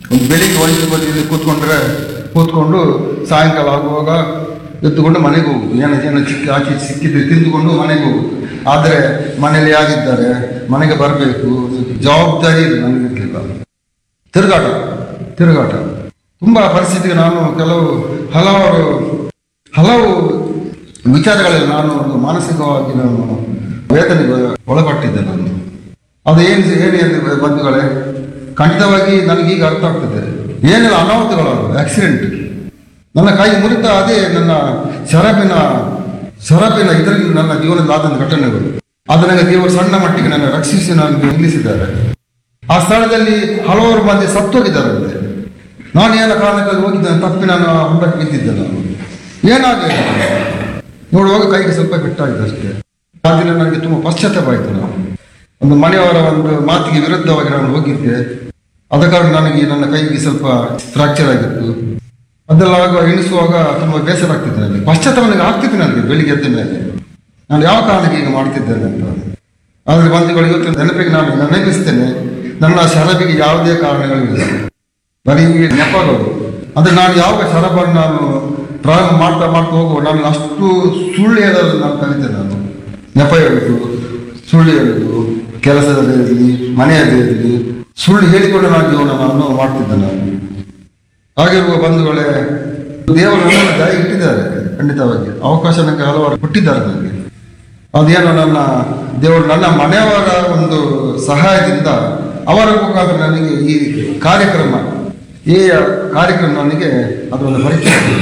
ಒಂದು ಬೆಳಿಗ್ಗೆ ಒಂದು ಬದಿಯಲ್ಲಿ ಕೂತ್ಕೊಂಡ್ರೆ ಕೂತ್ಕೊಂಡು ಸಾಯಂಕಾಲ ಆಗುವಾಗ ಎದ್ದುಕೊಂಡು ಮನೆಗೆ ಹೋಗುದು ಏನೋ ಏನೋ ಚಿಕ್ಕ ಆಚೆ ಈಚೆ ಸಿಕ್ಕಿದ್ರೆ ತಿಂದುಕೊಂಡು ಮನೆಗೆ ಹೋಗುದು ಆದರೆ ಮನೇಲಿ ಯಾರಿದ್ದಾರೆ ಮನೆಗೆ ಬರಬೇಕು ಜವಾಬ್ದಾರಿ ಇದೆ ನನಗಿರ್ಲಿಲ್ಲ ತಿರುಗಾಟ ತಿರುಗಾಟ ತುಂಬ ಪರಿಸ್ಥಿತಿಗೆ ನಾನು ಕೆಲವು ಹಲವಾರು ಹಲವು ವಿಚಾರಗಳಲ್ಲಿ ನಾನು ಒಂದು ಮಾನಸಿಕವಾಗಿ ನಾನು ವೇದನೆಗೆ ಒಳಪಟ್ಟಿದ್ದೆ ನಾನು ಅದು ಏನು ಏನು ಏನು ಬಂಧುಗಳೇ ಖಂಡಿತವಾಗಿ ನನಗೀಗ ಅರ್ಥ ಆಗ್ತದೆ ಏನೆಲ್ಲ ಅನಾಹುತಗಳು ಆಕ್ಸಿಡೆಂಟ್ ನನ್ನ ಕೈ ಮುರಿತ ಅದೇ ನನ್ನ ಶರಬಿನ ಶರಬಿನ ಇದರಲ್ಲಿ ನನ್ನ ಜೀವನದಲ್ಲಿ ಆದಂಥ ಘಟನೆಗಳು ಅದು ನನಗೆ ದೇವರು ಸಣ್ಣ ಮಟ್ಟಿಗೆ ನನ್ನ ರಕ್ಷಿಸಿ ನನಗೆ ನಿಲ್ಲಿಸಿದ್ದಾರೆ ಆ ಸ್ಥಳದಲ್ಲಿ ಹಲವಾರು ಮಂದಿ ಸತ್ತೋಗಿದ್ದಾರಂತೆ ನಾನು ಏನೋ ಕಾರಣಕ್ಕಾಗಿ ಹೋಗಿದ್ದೇನೆ ತಪ್ಪಿ ನಾನು ಹೊಂಡಕ್ಕೆ ಬಿದ್ದಿದ್ದೆ ನಾನು ಏನಾಗಲಿಲ್ಲ ನೋಡುವಾಗ ಕೈಗೆ ಸ್ವಲ್ಪ ಪೆಟ್ಟಾಗಿದೆ ಅಷ್ಟೇ ಆ ದಿನ ನನಗೆ ತುಂಬ ಪಶ್ಚಾತ್ತಾಪ ಆಯಿತು ನಾನು ಒಂದು ಮನೆಯವರ ಒಂದು ಮಾತಿಗೆ ವಿರುದ್ಧವಾಗಿ ನಾನು ಹೋಗಿದ್ದೆ ಆದ ಕಾರಣ ನನಗೆ ನನ್ನ ಕೈಗೆ ಸ್ವಲ್ಪ ಫ್ರಾಕ್ಚರ್ ಆಗಿತ್ತು ಅದೆಲ್ಲ ಆಗುವ ಎಣಿಸುವಾಗ ತುಂಬ ಬೇಸರ ಆಗ್ತಿದೆ ನನಗೆ ಪಶ್ಚಾತ್ತಾಪ ನನಗೆ ಆಗ್ತಿತ್ತು ನನಗೆ ಬೆಳಿಗ್ಗೆ ಎದ್ದ ಮೇಲೆ ನಾನು ಯಾವ ಕಾರಣಕ್ಕೆ ಈಗ ಮಾಡ್ತಿದ್ದೇನೆ ಅಂತ ಆದರೆ ಬಂಧುಗಳು ಇವತ್ತು ನೆನಪಿಗೆ ನಾನು ನೆನಪಿಸ್ತೇನೆ ನನ್ನ ಶರಬಿಗೆ ಯಾವುದೇ ಕಾರಣಗಳಿಲ್ಲ ಬರೀ ನೆಪಗಳು ಅಂದ್ರೆ ನಾನು ಯಾವ ಶರಬನ್ನು ನಾನು ಪ್ರಾರಂಭ ಮಾಡ್ತಾ ಮಾಡ್ತಾ ಹೋಗುವ ನಾನು ಅಷ್ಟು ಸುಳ್ಳು ಹೇಳಲು ನಾನು ಕಲಿತೆ ನಾನು ನೆಪ ಹೇಳುದು ಸುಳ್ಳು ಹೇಳುದು ಕೆಲಸದಲ್ಲಿ ಇರಲಿ ಮನೆಯಲ್ಲಿ ಇರಲಿ ಸುಳ್ಳು ಹೇಳಿಕೊಂಡು ನಾನು ಜೀವನ ನಾನು ಮಾಡ್ತಿದ್ದೆ ನಾನು ಹಾಗಿರುವ ಬಂಧುಗಳೇ ದೇವರು ನನ್ನನ್ನು ದಯ ಇಟ್ಟಿದ್ದಾರೆ ಖಂಡಿತವಾಗಿ ಅವಕಾಶ ನನಗೆ ಹಲವಾರು ಕೊಟ್ಟಿದ್ದಾರೆ ನನಗೆ ಅದೇನೋ ನನ್ನ ದೇವರು ನನ್ನ ಮನೆಯವರ ಒಂದು ಸಹಾಯದಿಂದ ಅವರ ಮುಖಾಂತರ ನನಗೆ ಈ ಕಾರ್ಯಕ್ರಮ ಈ ಕಾರ್ಯಕ್ರಮ ನನಗೆ ಅದರೊಂದು ಪರಿಚಯ ಆಗಿದೆ.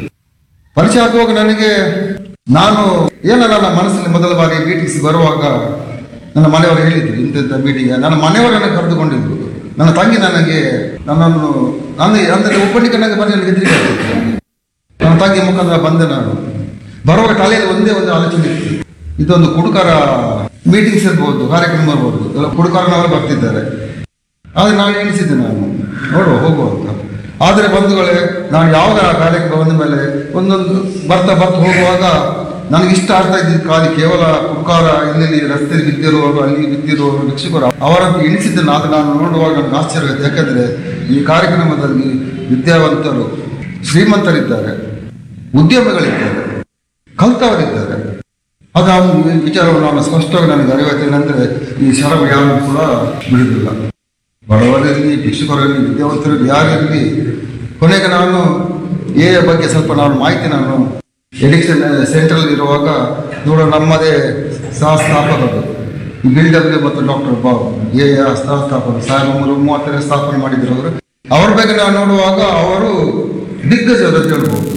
ಪರಿಚಯ ಆಗುವಾಗ ನನಗೆ ನಾನು ಏನೋ ನನ್ನ ಮನಸ್ಸಲ್ಲಿ ಮೊದಲ ಬಾರಿ ಮೀಟಿಂಗ್ಸ್ ಬರುವಾಗ ನನ್ನ ಮನೆಯವರು ಹೇಳಿದ್ರು ಇಂಥ ಮೀಟಿಂಗ್ ನನ್ನ ಮನೆಯವರನ್ನು ಕರೆದುಕೊಂಡಿದ್ರು ನನ್ನ ತಂಗಿ ನನಗೆ ನನ್ನನ್ನು ನನ್ನ ಅಂದರೆ ಒಬ್ಬನಿಗೆ ನನಗೆ ಬಂದು ನನಗೆ ಹೆದರಿಕೆ ಆಗ್ತಿತ್ತು. ನನ್ನ ತಂಗಿ ಮುಖಾಂತರ ಬಂದೆ ನಾನು ಬರುವಾಗ ತಲೆಯಲ್ಲಿ ಒಂದೇ ಒಂದು ಆಲೋಚನೆ ಇತ್ತು ಇದೊಂದು ಕುಡುಕರ ಮೀಟಿಂಗ್ಸ್ ಇರ್ಬೋದು ಕಾರ್ಯಕ್ರಮ ಇರ್ಬೋದು ಎಲ್ಲ ಕುಡುಕರನವರು ಬರ್ತಿದ್ದಾರೆ ಆದರೆ ನಾನು ಎಣಿಸಿದ್ದೆ ನಾನು ನೋಡುವ ಹೋಗುವ ಅಂತ ಆದರೆ ಬಂಧುಗಳೇ ನಾನು ಯಾವಾಗ ಆ ಕಾರ್ಯಕ್ರಮ ಬಂದ ಮೇಲೆ ಒಂದೊಂದು ಬರ್ತಾ ಬರ್ತಾ ಹೋಗುವಾಗ ನನಗೆ ಇಷ್ಟ ಆಗ್ತಾ ಇದ್ದಿದ್ದು ಖಾಲಿ ಕೇವಲ ಕುಡುಕಾರ ಇಲ್ಲಿ ರಸ್ತೆಯಲ್ಲಿ ಬಿದ್ದಿರುವವರು ಅಲ್ಲಿ ಬಿದ್ದಿರುವವರು ಭಿಕ್ಷುಕರು ಅವರನ್ನು ಎಣಿಸಿದ್ದನ್ನು ಆಗ ನಾನು ನೋಡುವಾಗ ನನಗೆ ಆಶ್ಚರ್ಯ ಆಯ್ತು ಯಾಕಂದರೆ ಈ ಕಾರ್ಯಕ್ರಮದಲ್ಲಿ ವಿದ್ಯಾವಂತರು ಶ್ರೀಮಂತರಿದ್ದಾರೆ ಉದ್ಯಮಿಗಳಿದ್ದಾರೆ ಕಲ್ತವರಿದ್ದಾರೆ ಅದು ಆ ಒಂದು ವಿಚಾರವನ್ನು ನಾನು ಸ್ಪಷ್ಟವಾಗಿ ನನಗೆ ಅರಿವಾಯ್ತೇನೆಂದರೆ ಈ ಶರಮ ಯಾರು ಕೂಡ ಬಿಡುವುದಿಲ್ಲ ಬಡವರಿರಲಿ ಭಿಕ್ಷುಕರಲ್ಲಿ ವಿದ್ಯಾವಂತರಲ್ಲಿ ಯಾರಿರಲಿ ಕೊನೆಗೆ ನಾನು ಎ ಬಗ್ಗೆ ಸ್ವಲ್ಪ ನಾನು ಮಾಹಿತಿ ನಾನು ಎಡಿಕ್ಷನ್ ಸೆಂಟ್ರಲ್ಲಿ ಇರುವಾಗ ನೋಡೋ ನಮ್ಮದೇ ಸಹ ಸ್ಥಾಪಕರು ಬಿಲ್ ಡಬ್ಲ್ಯೂ ಮತ್ತು ಡಾಕ್ಟರ್ ಬಾಬು ಎ ಸಹ ಸ್ಥಾಪಕರು ಸಾವಿರದ ಒಂಬೈನೂರ ಮೂವತ್ತರ ಸ್ಥಾಪನೆ ಮಾಡಿದ್ರು ಅವರು ಅವ್ರ ಬಗ್ಗೆ ನಾನು ನೋಡುವಾಗ ಅವರು ದಿಗ್ಗಜರು ಅಂತ ಹೇಳ್ಬೋದು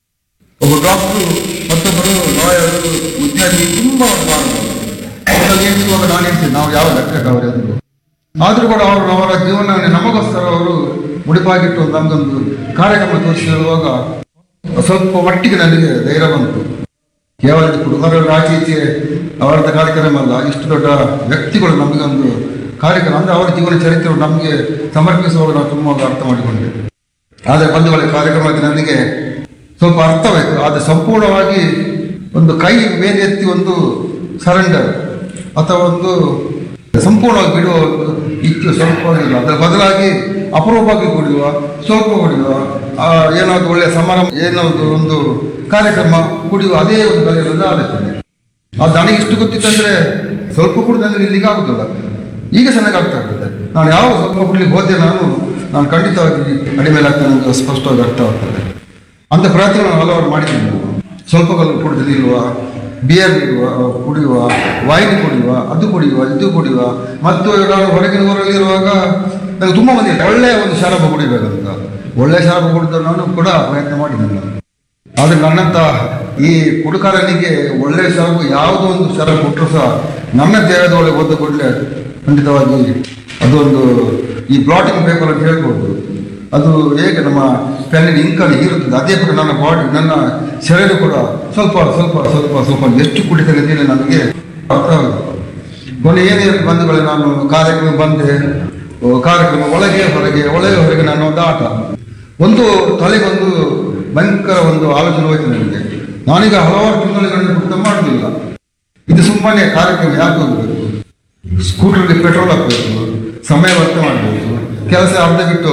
ಒಬ್ಬ ಡಾಕ್ಟ್ರು ಮತ್ತೊಬ್ಬರು ಲಾಯರು ಉದ್ಯೋಗಿ ತುಂಬಾ ಮಾಡಬಹುದು ಅವರಲ್ಲಿ ಎಣಿಸುವಾಗ ನಾನು ಎಣಿಸಿ ನಾವು ಯಾವ ಲೆಕ್ಕಕ್ಕೆ ಅವರು ಎಂದು ಆದ್ರೂ ಕೂಡ ಅವರು ಅವರ ಜೀವನ ನಮಗೋಸ್ಕರ ಅವರು ಮುಡಿಪಾಗಿಟ್ಟು ನಮಗೊಂದು ಕಾರ್ಯಕ್ರಮ ತೋರಿಸಿ ಹೇಳುವಾಗ ಸ್ವಲ್ಪ ಮಟ್ಟಿಗೆ ನನಗೆ ಧೈರ್ಯ ಬಂತು ಕೇವಲ ಇದು ಕುಡುಕರ ಆಚೆ ಈಚೆ ಅವರದ ಕಾರ್ಯಕ್ರಮ ಅಲ್ಲ ಇಷ್ಟು ದೊಡ್ಡ ವ್ಯಕ್ತಿಗಳು ನಮಗೊಂದು ಕಾರ್ಯಕ್ರಮ ಅಂದ್ರೆ ಅವರ ಜೀವನ ಚರಿತ್ರೆ ನಮಗೆ ಸಮರ್ಪಿಸುವಾಗ ನಾವು ತುಂಬ ಅರ್ಥ ಮಾಡಿಕೊಂಡೆ ಆದರೆ ಬಂಧುಗಳ ಕಾರ್ಯಕ್ರಮಕ್ಕೆ ನನಗೆ ಸ್ವಲ್ಪ ಅರ್ಥವಾಯಿತು ಆದರೆ ಸಂಪೂರ್ಣವಾಗಿ ಒಂದು ಕೈ ಮೇಲೆ ಎತ್ತಿ ಒಂದು ಸರೆಂಡರ್ ಅಥವಾ ಒಂದು ಸಂಪೂರ್ಣವಾಗಿ ಬಿಡುವ ಒಂದು ಇತ್ತು ಸ್ವಲ್ಪ ಇಲ್ಲ ಅದರ ಬದಲಾಗಿ ಅಪರೂಪವಾಗಿ ಕುಡಿಯುವ ಸ್ವಲ್ಪ ಕುಡಿಯುವ ಆ, ಏನಾದ್ರು ಒಳ್ಳೆಯ ಸಮಾರಂಭ ಏನಾದ್ರು ಒಂದು ಕಾರ್ಯಕ್ರಮ ಕುಡಿಯುವ ಅದೇ ಒಂದು ಕಲೆಯನ್ನು ಆಲೋಚನೆ ಅದು ನನಗೆ ಇಷ್ಟು ಗೊತ್ತಿತ್ತಂದ್ರೆ ಸ್ವಲ್ಪ ಕುಡಿದ್ರೆ ಇಲ್ಲಿಗೆ ಆಗುದಿಲ್ಲ ಈಗ ಚೆನ್ನಾಗಿ ಆಗ್ತಾ ಇರ್ತದೆ ನಾನು ಯಾವ ಸ್ವಲ್ಪ ಕುಡ್ಲಿಕ್ಕೆ ಹೋದೆ ನಾನು ನಾನು ಖಂಡಿತವಾಗಿ ಕಡಿಮೆ ಆಗ್ತದೆ ನನಗೆ ಸ್ಪಷ್ಟವಾಗಿ ಅರ್ಥವಾಗ್ತದೆ ಅಂತ ಪ್ರಯತ್ನ ನಾನು ಹಲವಾರು ಮಾಡಿದ್ದೀನಿ ನಾನು ಸ್ವಲ್ಪ ಕಲ್ಲು ಕುಡಿದು ನಿಲ್ಲುವ ಬಿಯರ್ ನೀಡುವ ಕುಡಿಯುವ ವೈನ್ ಕುಡಿಯುವ ಅದು ಕುಡಿಯುವ ಇದು ಕುಡಿಯುವ ಮತ್ತು ನಾನು ಹೊರಗಿನ ಊರಲ್ಲಿ ಇರುವಾಗ ನನಗೆ ತುಂಬ ಮಂದಿ ಒಳ್ಳೆಯ ಒಂದು ಶರಾಬ ಕುಡಿಬೇಕಂತ ಒಳ್ಳೆಯ ಶರಾಬ ಕುಡಿದ ನಾನು ಕೂಡ ಪ್ರಯತ್ನ ಮಾಡಿದ್ದೇನೆ ನಾನು ಆದರೆ ನನ್ನಂತ ಈ ಕುಡುಕರನಿಗೆ ಒಳ್ಳೆಯ ಶರಾಬು ಯಾವುದೋ ಒಂದು ಶರಾಬು ಕೊಟ್ಟರು ಸಹ ನನ್ನ ದೇಹದ ಒಳಗೆ ಹೋದ ಕೂಡಲೇ ಖಂಡಿತವಾಗಿ ಅದೊಂದು ಈ ಬ್ಲಾಟಿಂಗ್ ಪೇಪರ್ ಅಂತ ಹೇಳ್ಬೋದು ಅದು ಹೇಗೆ ನಮ್ಮ ಪೆನ್ನಿನ ಇಂಕಲ್ಲಿ ಹೀರುತ್ತದೆ ಅದೇ ಕೂಡ ನನ್ನ ಬಾಡಿ ನನ್ನ ಶರೀರ ಕೂಡ ಸ್ವಲ್ಪ ಸ್ವಲ್ಪ ಸ್ವಲ್ಪ ಸ್ವಲ್ಪ ಎಷ್ಟು ಕುಡಿತದೆ ಅಂತೇಳಿ ನನಗೆ ಅರ್ಥ ಆಗುತ್ತೆ ಕೊನೆ ಏನೇ ಬಂಧುಗಳೇ ನಾನು ಕಾರ್ಯಕ್ರಮ ಬಂದೆ ಓ, ಕಾರ್ಯಕ್ರಮ ಒಳಗೆ ಹೊರಗೆ ಒಳಗೆ ಹೊರಗೆ ನನ್ನ ಒಂದು ಆಟ ಒಂದು ತಲೆಗೊಂದು ಭಯಂಕರ ಒಂದು ಆಲೋಚನೆ ಹೋಯ್ತು ನನಗೆ ನಾನೀಗ ಹಲವಾರು ತಿಂಗಳುಗಳನ್ನು ಬಿಟ್ಟು ಮಾಡಲಿಲ್ಲ ಇದು ಸುಮ್ಮನೆ ಕಾರ್ಯಕ್ರಮ ಯಾಕೆ ಹೋಗ್ಬೇಕು ಸ್ಕೂಟರ್ಗೆ ಪೆಟ್ರೋಲ್ ಹಾಕ್ಬೇಕು ಸಮಯ ವ್ಯರ್ಥ ಮಾಡಬೇಕು ಕೆಲಸ ಅರ್ಧ ಬಿಟ್ಟು